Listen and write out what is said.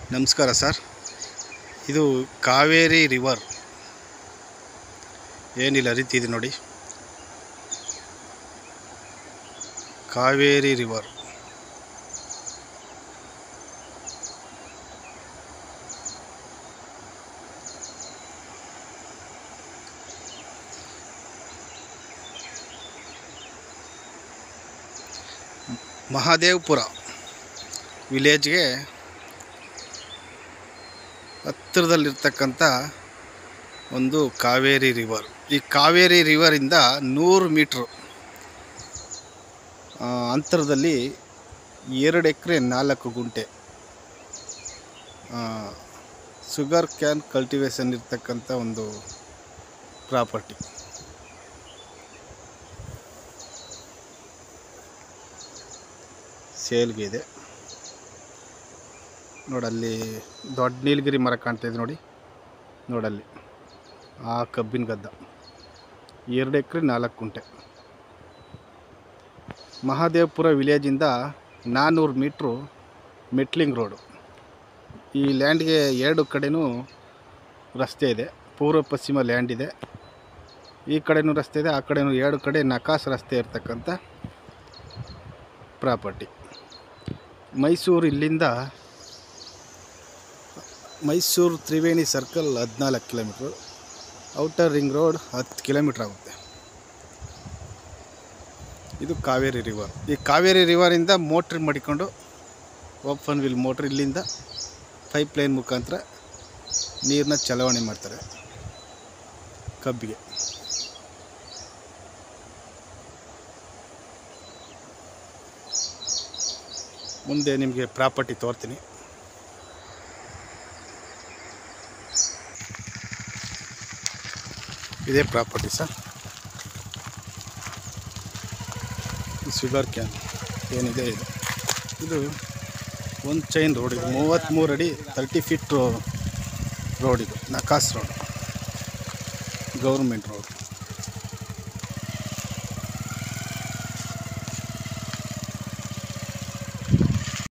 ನಮಸ್ಕಾರ ಸರ್ ಇದು ಕಾವೇರಿ ರಿವರ್ ಏನಿಲ್ಲ ಹರಿತಿದೆ ನೋಡಿ ಕಾವೇರಿ ರಿವರ್ ಮಹಾದೇವಪುರ ವಿಲೇಜ್ಗೆ ಹತ್ತಿರದಲ್ಲಿರ್ತಕ್ಕಂಥ ಒಂದು ಕಾವೇರಿ ರಿವರ್ ಈ ಕಾವೇರಿ ರಿವರಿಂದ ನೂರು ಮೀಟ್ರು ಆ, ಅಂತರದಲ್ಲಿ ಎರಡು ಎಕರೆ ನಾಲ್ಕು ಗುಂಟೆ ಶುಗರ್ ಕ್ಯಾನ್ ಕಲ್ಟಿವೇಶನ್ ಇರ್ತಕ್ಕಂಥ ಒಂದು ಪ್ರಾಪರ್ಟಿ ಸೇಲ್ಗೆ ಇದೆ ನೋಡಲ್ಲಿ ದೊಡ್ಡ ನೀಲಗಿರಿ ಮರ ಕಾಣ್ತಾ ಇದೆ ನೋಡಿ ನೋಡಲ್ಲಿ ಆ ಕಬ್ಬಿನ ಗದ್ದ ಎರಡು ಎಕರೆ ನಾಲ್ಕು ಕುಂಟೆ ಮಹಾದೇವಪುರ ವಿಲೇಜಿಂದ ನಾನ್ನೂರು ಮೀಟ್ರು ಮೆಟ್ಲಿಂಗ್ ರೋಡು ಈ ಲ್ಯಾಂಡ್ಗೆ ಎರಡು ಕಡೆನೂ ರಸ್ತೆ ಇದೆ ಪೂರ್ವ ಪಶ್ಚಿಮ ಲ್ಯಾಂಡ್ ಇದೆ ಈ ಕಡೆನೂ ರಸ್ತೆ ಇದೆ ಆ ಕಡೆನೂ ಎರಡು ಕಡೆ ನಕಾಸ್ ರಸ್ತೆ ಇರ್ತಕ್ಕಂಥ ಪ್ರಾಪರ್ಟಿ ಮೈಸೂರು ಇಲ್ಲಿಂದ ಮೈಸೂರು ತ್ರಿವೇಣಿ ಸರ್ಕಲ್ ಹದಿನಾಲ್ಕು ಕಿಲೋಮೀಟ್ರು ಔಟರ್ ರಿಂಗ್ ರೋಡ್ ಹತ್ತು ಕಿಲೋಮೀಟ್ರ್ ಆಗುತ್ತೆ ಇದು ಕಾವೇರಿ ರಿವರ್ ಈ ಕಾವೇರಿ ರಿವರಿಂದ ಮೋಟ್ರ್ ಮಾಡಿಕೊಂಡು ಓಪನ್ ವಿಲ್ ಮೋಟ್ರ್ ಇಲ್ಲಿಂದ ಪೈಪ್ ಲೈನ್ ಮುಖಾಂತರ ನೀರನ್ನ ಚಲಾವಣೆ ಮಾಡ್ತಾರೆ ಕಬ್ಬಿಗೆ ಮುಂದೆ ನಿಮಗೆ ಪ್ರಾಪರ್ಟಿ ತೋರ್ತೀನಿ ಇದೇ ಪ್ರಾಪರ್ಟಿ ಸರ್ ಈ ಶುಗರ್ ಕ್ಯಾನ್ ಏನಿದೆ ಇದು ಇದು ಒಂದು ಚೈನ್ ರೋಡ್ ಇದು ಮೂವತ್ತ್ಮೂರು ಅಡಿ ತರ್ಟಿ ಫೀಟ್ ರೋಡ್ ಇದು ನಕಾಸ್ ರೋಡ್ ಗೌರ್ಮೆಂಟ್ ರೋಡ್